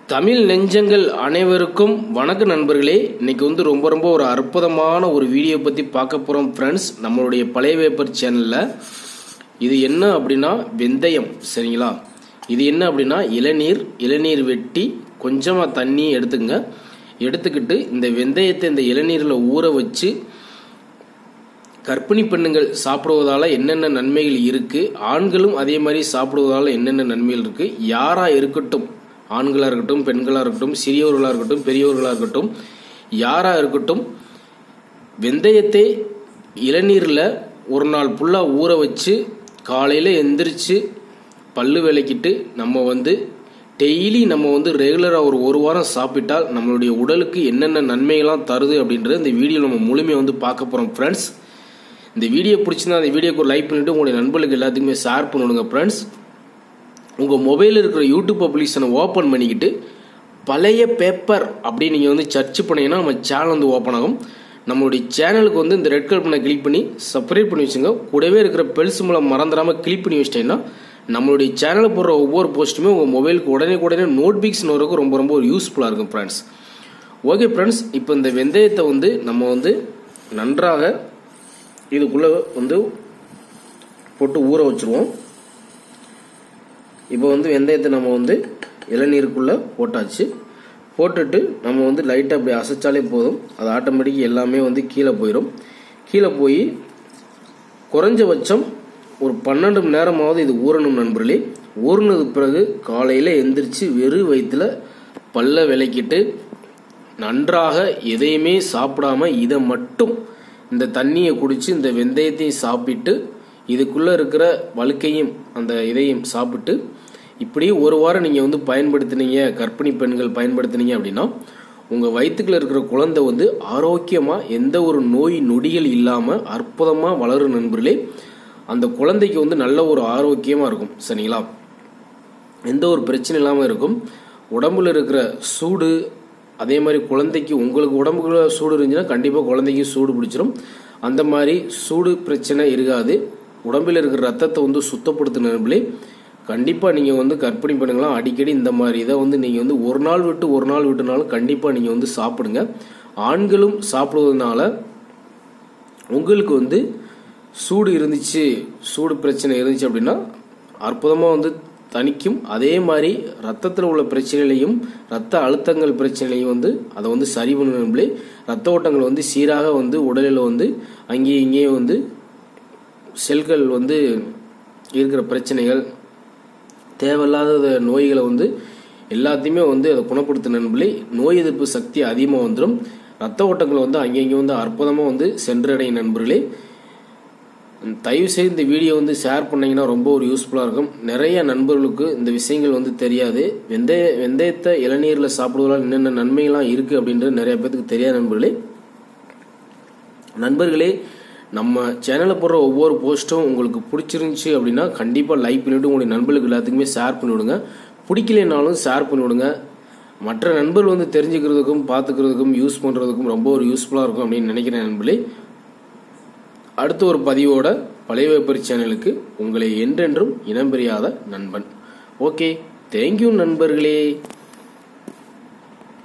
தமிழ் நெஞ்சங்கள் அனைவருக்கும் வணக்க நண்பர்களே இன்னைக்கு வந்து ரொம்ப ரொம்ப ஒரு அற்புதமான ஒரு வீடியோ பற்றி பார்க்க போகிறோம் ஃப்ரெண்ட்ஸ் நம்மளுடைய பழைய வேப்பர் சேனலில் இது என்ன அப்படின்னா வெந்தயம் சரிங்களா இது என்ன அப்படின்னா இளநீர் இளநீர் வெட்டி கொஞ்சமாக தண்ணி எடுத்துங்க எடுத்துக்கிட்டு இந்த வெந்தயத்தை இந்த இளநீரில் ஊற வச்சு கர்ப்பிணி பெண்ணுங்கள் சாப்பிடுவதால என்னென்ன நன்மைகள் இருக்கு ஆண்களும் அதே மாதிரி சாப்பிடுவதால என்னென்ன நன்மைகள் இருக்கு யாரா இருக்கட்டும் ஆண்களா இருக்கட்டும் பெண்களா இருக்கட்டும் சிறியவர்களா இருக்கட்டும் பெரியவர்களா இருக்கட்டும் யாரா இருக்கட்டும் வெந்தயத்தை இளநீரில் ஒரு நாள் ஃபுல்லாக ஊற வச்சு காலையில் எந்திரிச்சு பல்லு விளக்கிட்டு நம்ம வந்து டெய்லி நம்ம வந்து ரெகுலராக ஒரு ஒரு வாரம் சாப்பிட்டால் நம்மளுடைய உடலுக்கு என்னென்ன நன்மைகள்லாம் தருது அப்படின்றத இந்த வீடியோ நம்ம முழுமையாக வந்து பார்க்க போகிறோம் ஃப்ரெண்ட்ஸ் இந்த வீடியோ பிடிச்சிருந்தா அந்த வீடியோக்கு ஒரு லைக் பண்ணிவிட்டு உங்களுடைய நண்பர்களுக்கு எல்லாத்துக்குமே ஷேர் பண்ணிவிடுங்க ஃப்ரெண்ட்ஸ் உங்கள் மொபைலில் இருக்கிற யூடியூப் அப்ளிகேஷனை ஓப்பன் பண்ணிக்கிட்டு பழைய பேப்பர் அப்படின்னு நீங்கள் வந்து சர்ச் பண்ணீங்கன்னா நம்ம சேனல் வந்து ஓப்பன் ஆகும் நம்மளுடைய சேனலுக்கு வந்து இந்த ரெட் கலர் பண்ண கிளிக் பண்ணி சப்ஸ்கிரைப் பண்ணி வச்சுங்க கூடவே இருக்கிற பெல்ஸ் மூலம் மறந்துடாமல் கிளிக் பண்ணி வச்சிட்டீங்கன்னா நம்மளுடைய சேனலில் போடுற ஒவ்வொரு போஸ்ட்டுமே உங்கள் மொபைலுக்கு உடனே உடனே நோட்டிஃபிகேஷன் வரக்கு ரொம்ப ரொம்ப ஒரு யூஸ்ஃபுல்லாக இருக்கும் ஃப்ரெண்ட்ஸ் ஓகே ஃப்ரெண்ட்ஸ் இப்போ இந்த வெந்தயத்தை வந்து நம்ம வந்து நன்றாக இதுக்குள்ளே வந்து போட்டு ஊற வச்சுருவோம் இப்போ வந்து வெந்தயத்தை நம்ம வந்து இளநீருக்குள்ளே போட்டாச்சு போட்டுட்டு நம்ம வந்து லைட்டாக அப்படி அசைச்சாலே போதும் அது ஆட்டோமேட்டிக் எல்லாமே வந்து கீழே போயிடும் கீழே போய் குறைஞ்சபட்சம் ஒரு பன்னெண்டு மணி நேரமாவது இது ஊறணும் நண்பர்களே ஊறினது பிறகு காலையில் எந்திரிச்சு வெறும் வயிற்றில் பல்ல விளக்கிட்டு நன்றாக எதையுமே சாப்பிடாம இதை மட்டும் இந்த தண்ணியை குடிச்சு இந்த வெந்தயத்தையும் சாப்பிட்டு இதுக்குள்ளே இருக்கிற வழுக்கையும் அந்த இதையும் சாப்பிட்டு இப்படி ஒரு வாரம் நீங்கள் வந்து பயன்படுத்தினீங்க கர்ப்பிணி பெண்கள் பயன்படுத்தினீங்க அப்படின்னா உங்கள் வயிற்றுக்குள்ள இருக்கிற குழந்தை வந்து ஆரோக்கியமாக எந்த ஒரு நோய் நொடிகள் இல்லாமல் அற்புதமாக வளரும் நண்பர்களே அந்த குழந்தைக்கு வந்து நல்ல ஒரு ஆரோக்கியமாக இருக்கும் சரிங்களா எந்த ஒரு பிரச்சனை இல்லாமல் இருக்கும் உடம்புல இருக்கிற சூடு அதே மாதிரி குழந்தைக்கு உங்களுக்கு உடம்புக்குள்ள சூடு இருந்துச்சுன்னா கண்டிப்பாக குழந்தைக்கு சூடு பிடிச்சிரும் அந்த மாதிரி சூடு பிரச்சனை இருக்காது உடம்பில் இருக்கிற ரத்தத்தை வந்து சுத்தப்படுத்தின நண்பர்களே கண்டிப்பாக நீங்கள் வந்து கர்ப்பிணி பெண்களாம் அடிக்கடி இந்த மாதிரி இதை வந்து நீங்கள் வந்து ஒரு நாள் விட்டு ஒரு நாள் விட்டுனாலும் கண்டிப்பாக நீங்கள் வந்து சாப்பிடுங்க ஆண்களும் சாப்பிடுவதனால உங்களுக்கு வந்து சூடு இருந்துச்சு சூடு பிரச்சனை இருந்துச்சு அப்படின்னா அற்புதமாக வந்து தணிக்கும் அதே மாதிரி ரத்தத்தில் உள்ள பிரச்சனைகளையும் ரத்த அழுத்தங்கள் பிரச்சனைகளையும் வந்து அதை வந்து சரி பண்ணணும்லே ரத்த ஓட்டங்கள் வந்து சீராக வந்து உடலில் வந்து அங்கேயும் இங்கேயும் வந்து செல்கள் வந்து இருக்கிற பிரச்சனைகள் தேவையில்லாத நோய்களை வந்து எல்லாத்தையுமே வந்து அதை குணப்படுத்த நண்பர்களே நோய் எதிர்ப்பு சக்தி அதிகமாக வந்துடும் ரத்த ஓட்டங்கள் வந்து அங்கங்கே வந்து அற்புதமாக வந்து சென்றடையும் நண்பர்களே தயவு செய்து இந்த வீடியோ வந்து ஷேர் பண்ணீங்கன்னா ரொம்ப ஒரு யூஸ்ஃபுல்லாக இருக்கும் நிறைய நண்பர்களுக்கு இந்த விஷயங்கள் வந்து தெரியாது வெந்தய வெந்தயத்தை இளநீரில் சாப்பிடுவதால் என்னென்ன நன்மைகள்லாம் இருக்குது அப்படின்றது நிறைய பேருக்கு தெரியாத நண்பர்களே நண்பர்களே நம்ம சேனலில் போடுற ஒவ்வொரு போஸ்ட்டும் உங்களுக்கு பிடிச்சிருந்துச்சி அப்படின்னா கண்டிப்பாக லைக் பண்ணிவிட்டு உங்களுடைய நண்பர்களுக்கு எல்லாத்துக்குமே ஷேர் பண்ணிவிடுங்க பிடிக்கலைனாலும் ஷேர் பண்ணிவிடுங்க மற்ற நண்பர்கள் வந்து தெரிஞ்சுக்கிறதுக்கும் பார்த்துக்கிறதுக்கும் யூஸ் பண்ணுறதுக்கும் ரொம்ப ஒரு யூஸ்ஃபுல்லாக இருக்கும் அப்படின்னு நினைக்கிறேன் நண்பர்களே அடுத்த ஒரு பதிவோட பழைய வேப்பர் சேனலுக்கு உங்களை என்றென்றும் இனம் பிரியாத நண்பன் ஓகே தேங்க்யூ நண்பர்களே